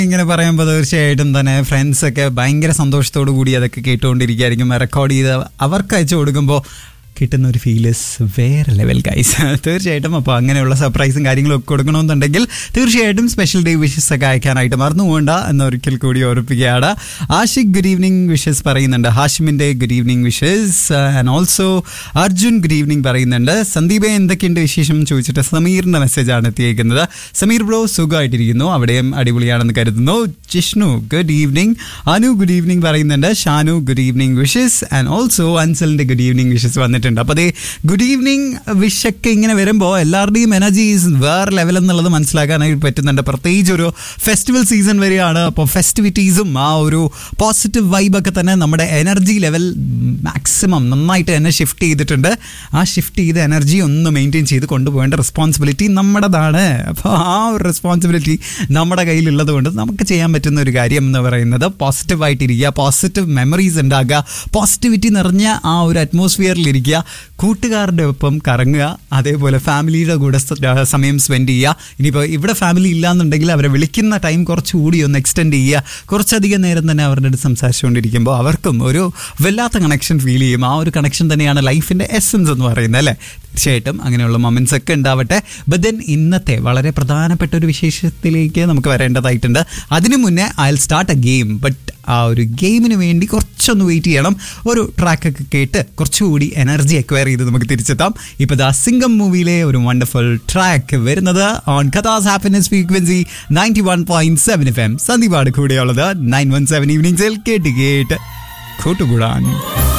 ഇങ്ങനെ പറയുമ്പോൾ തീർച്ചയായിട്ടും തന്നെ ഫ്രണ്ട്സ് ഒക്കെ ഭയങ്കര സന്തോഷത്തോടു കൂടി അതൊക്കെ കേട്ടുകൊണ്ടിരിക്കുകയായിരിക്കും റെക്കോർഡ് ചെയ്ത് അവർക്ക് അയച്ചു കൊടുക്കുമ്പോൾ കിട്ടുന്ന ഒരു ഫീൽസ് വേറെ ലെവൽ ഗൈസ് തീർച്ചയായിട്ടും അപ്പോൾ അങ്ങനെയുള്ള സർപ്രൈസും കാര്യങ്ങളും ഒക്കെ കൊടുക്കണമെന്നുണ്ടെങ്കിൽ തീർച്ചയായിട്ടും സ്പെഷ്യൽ ഡേ വിഷസ് ഒക്കെ അയക്കാനായിട്ട് മറന്നു പോകണ്ട എന്നൊരിക്കൽ കൂടി ഓർപ്പിക്കുകയാണ് ആഷിഖ് ഗുഡ് ഈവനിങ് വിഷസ് പറയുന്നുണ്ട് ഹാഷിമിൻ്റെ good evening wishes and also Arjun good evening പറയുന്നുണ്ട് സന്ദീപെ എന്തൊക്കെയുണ്ട് വിശേഷം ചോദിച്ചിട്ട് സമീറിൻ്റെ മെസ്സേജാണ് എത്തിയേക്കുന്നത് സമീർ ബ്രോ സുഖമായിട്ടിരിക്കുന്നു അവിടെയും അടിപൊളിയാണെന്ന് കരുതുന്നു Jishnu good evening Anu good evening പറയുന്നുണ്ട് Shanu good evening wishes and also അൻസലിൻ്റെ ഗുഡ് ഈവനിങ് വിഷസ് വന്നിട്ടുണ്ട് അപ്പോൾ അതേ ഗുഡ് ഈവനിങ് വിഷൊക്കെ ഇങ്ങനെ വരുമ്പോൾ എല്ലാവരുടെയും എനർജി വേറെ ലെവൽ എന്നുള്ളത് മനസ്സിലാക്കാനായിട്ട് പറ്റുന്നുണ്ട് പ്രത്യേകിച്ച് ഒരു ഫെസ്റ്റിവൽ സീസൺ വരികയാണ് അപ്പോൾ ഫെസ്റ്റിവിറ്റീസും ആ ഒരു പോസിറ്റീവ് വൈബൊക്കെ തന്നെ നമ്മുടെ എനർജി ലെവൽ മാക്സിമം നന്നായിട്ട് തന്നെ ഷിഫ്റ്റ് ചെയ്തിട്ടുണ്ട് ആ ഷിഫ്റ്റ് ചെയ്ത എനർജി ഒന്ന് മെയിൻറ്റെയിൻ ചെയ്ത് കൊണ്ടുപോകേണ്ട റെസ്പോൺസിബിലിറ്റി നമ്മുടേതാണ് അപ്പോൾ ആ ഒരു റെസ്പോൺസിബിലിറ്റി നമ്മുടെ കയ്യിലുള്ളത് കൊണ്ട് നമുക്ക് ചെയ്യാൻ പറ്റുന്ന ഒരു കാര്യം എന്ന് പറയുന്നത് പോസിറ്റീവായിട്ടിരിക്കുക പോസിറ്റീവ് മെമ്മറീസ് ഉണ്ടാക്കുക പോസിറ്റിവിറ്റി നിറഞ്ഞ ആ ഒരു അറ്റ്മോസ്ഫിയറിൽ ഇരിക്കുക കൂട്ടുകാരുടെ ഒപ്പം കറങ്ങുക അതേപോലെ ഫാമിലിയുടെ കൂടെ സ- സമയം സ്പെൻഡ് ചെയ്യുക ഇനിയിപ്പോൾ ഇവിടെ ഫാമിലി ഇല്ലാന്നുണ്ടെങ്കിൽ അവരെ വിളിക്കുന്ന ടൈം കുറച്ചുകൂടി ഒന്ന് എക്സ്റ്റെൻഡ് ചെയ്യുക കുറച്ചധികം നേരം തന്നെ അവരുടെ അടുത്ത് സംസാരിച്ചുകൊണ്ടിരിക്കുമ്പോൾ അവർക്കും ഒരു വല്ലാത്ത കണക്ഷൻ ഫീൽ ചെയ്യും ആ ഒരു കണക്ഷൻ തന്നെയാണ് ലൈഫിൻ്റെ എസൻസ് എന്ന് പറയുന്നത് അല്ലേ തീർച്ചയായിട്ടും അങ്ങനെയുള്ള മൊമെന്റ്സ് ഒക്കെ ഉണ്ടാവട്ടെ ബട്ട് ദെൻ ഇന്നത്തെ വളരെ പ്രധാനപ്പെട്ട ഒരു വിശേഷത്തിലേക്ക് നമുക്ക് വരേണ്ടതായിട്ടുണ്ട് അതിനു മുന്നേ I start a game but ആ ഒരു ഗെയിമിന് വേണ്ടി കുറച്ചൊന്ന് വെയിറ്റ് ചെയ്യണം ഒരു ട്രാക്കൊക്കെ കേട്ട് കുറച്ചുകൂടി എനർജി അക്വയർ ചെയ്ത് നമുക്ക് തിരിച്ചെത്താം ഇപ്പോൾ ദാ സിംഗം മൂവിയിലെ ഒരു വണ്ടർഫുൾ ട്രാക്ക് വരുന്നത് ഓൺ കഥാസ് happiness frequency ninety one point seven F M സന്ദീപാട് കൂടെയുള്ളത് നയൻ വൺ സെവൻ ഈവനിങ്സിൽ കേട്ട് കേട്ട് കൂട്ടുകൂടാൻ